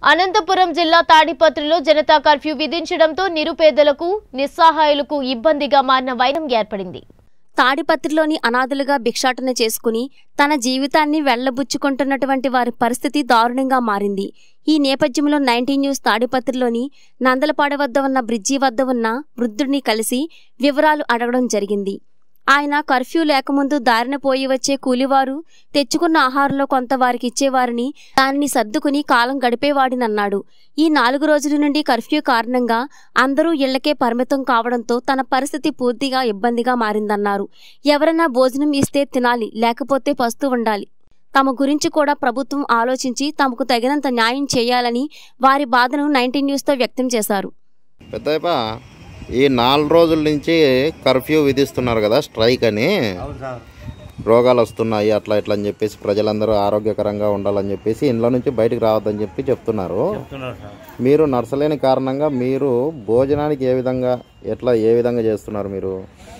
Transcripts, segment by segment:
అనంతపురం జిల్లా తాడిపత్రిలో జనతా కర్ఫ్యూ విధించడంతో నిరుపేదలకు నిస్సహాయులకు ఇబ్బందిగా మారిన వైనం ఏర్పడింది తాడిపత్రిలోని అనాథలుగా భిక్షాటన చేసుకుని తన జీవితాన్ని వెళ్లబుచ్చుకుంటున్నటువంటి వారి పరిస్థితి దారుణంగా మారింది ఈ నేపథ్యంలో నైన్టీన్ న్యూస్ తాడిపత్రిలోని నందలపాడ వద్ద ఉన్న బ్రిడ్జి వద్ద ఉన్న వృద్ధుడిని కలిసి వివరాలు అడగడం జరిగింది ఆయన కర్ఫ్యూ లేకముందు దారిన పోయి వచ్చే కూలివారు తెచ్చుకున్న ఆహారంలో కొంత వారికి ఇచ్చేవారిని దానిని సర్దుకుని కాలం గడిపేవాడినన్నాడు ఈ నాలుగు రోజుల నుండి కర్ఫ్యూ కారణంగా అందరూ ఇళ్లకే పరిమితం కావడంతో తన పరిస్థితి పూర్తిగా ఇబ్బందిగా మారిందన్నారు ఎవరైనా భోజనం ఇస్తే తినాలి లేకపోతే పస్తూ ఉండాలి తమ గురించి కూడా ప్రభుత్వం ఆలోచించి తమకు తగినంత న్యాయం చేయాలని వారి బాధను నైన్టీన్ న్యూస్తో వ్యక్తం చేశారు పెద్దయ్యప్ప ఈ నాలుగు రోజుల నుంచి కర్ఫ్యూ విధిస్తున్నారు కదా స్ట్రైక్ అని అవును సార్ రోగాలు వస్తున్నాయి అట్లా ఇట్లా అని చెప్పేసి ప్రజలందరూ ఆరోగ్యకరంగా ఉండాలని చెప్పేసి ఇంట్లో నుంచి బయటకు రావద్దని చెప్పి చెప్తున్నారు చెప్తున్నారు సార్ మీరు నడసలేని కారణంగా మీరు భోజనానికి ఏ విధంగా ఎట్లా ఏ విధంగా చేస్తున్నారు మీరు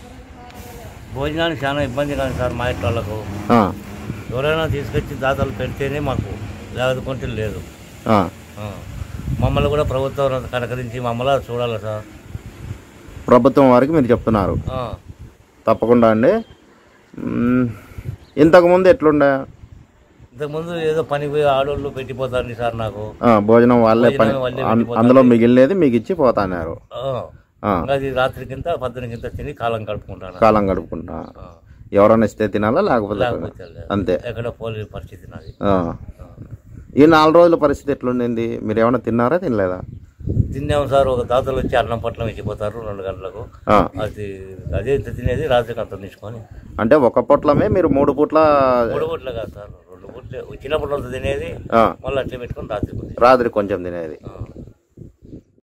భోజనానికి చాలా ఇబ్బంది కాదు సార్ మా ఇంటి వాళ్ళకు ఆ, ఎవరైనా తీసుకొచ్చి దాతలు పెడితేనే మాకు లేకపోతే లేదు ఆ, ఆ. మమ్మల్ని కూడా ప్రభుత్వం కనకరించి మమ్మల్ని చూడాలి సార్ ప్రభుత్వం వారికి మీరు చెప్తున్నారు ఆ. తప్పకుండా అండి మ్, ఇంతకుముందు ఎట్లుండే ఇంతకుముందు ఏదో పనికి పోయి ఆడోళ్ళు పెట్టిపోతారు సార్ నాకు ఆ, భోజనం వాళ్ళే పని భోజనం వాళ్ళే అన్- పెట్టిపోతారు. అందులో మిగిలినది మీకు ఇచ్చి పోతాన్నారు ఆ. ఆ, ఇంకా అది రాత్రి కింద పద్దెని కింద తిని కాలం గడుపుకుంటాను కాలం గడుపుకుంటా ఆ. ఎవరైనా ఇస్తే తినాలా లేకపోతే లేకపోతే లేదు. అంతే ఎక్కడ పోలే పరిస్థితి నాది ఆ. ఈ నాలుగు రోజుల పరిస్థితి ఎట్లుండింది మీరు ఏమైనా తిన్నారా తినలేదా తిన్నాము సార్ ఒక దాతలు వచ్చి అన్నం పట్లం ఇచ్చిపోతారు రెండు గంటలకు ఆ. అది అదే ఇంత తినేది రాత్రికి అంత తీసుకొని అంటే ఒక పొట్లమే మీరు మూడు పూట్ల మూడు పూట్లే కాదు సార్ రెండు పూట్లే వచ్చినప్పుడు అంత తినేది ఆ, మళ్ళీ అట్లే పెట్టుకొని రాత్రికి ఉంది రాత్రి కొంచెం తినేది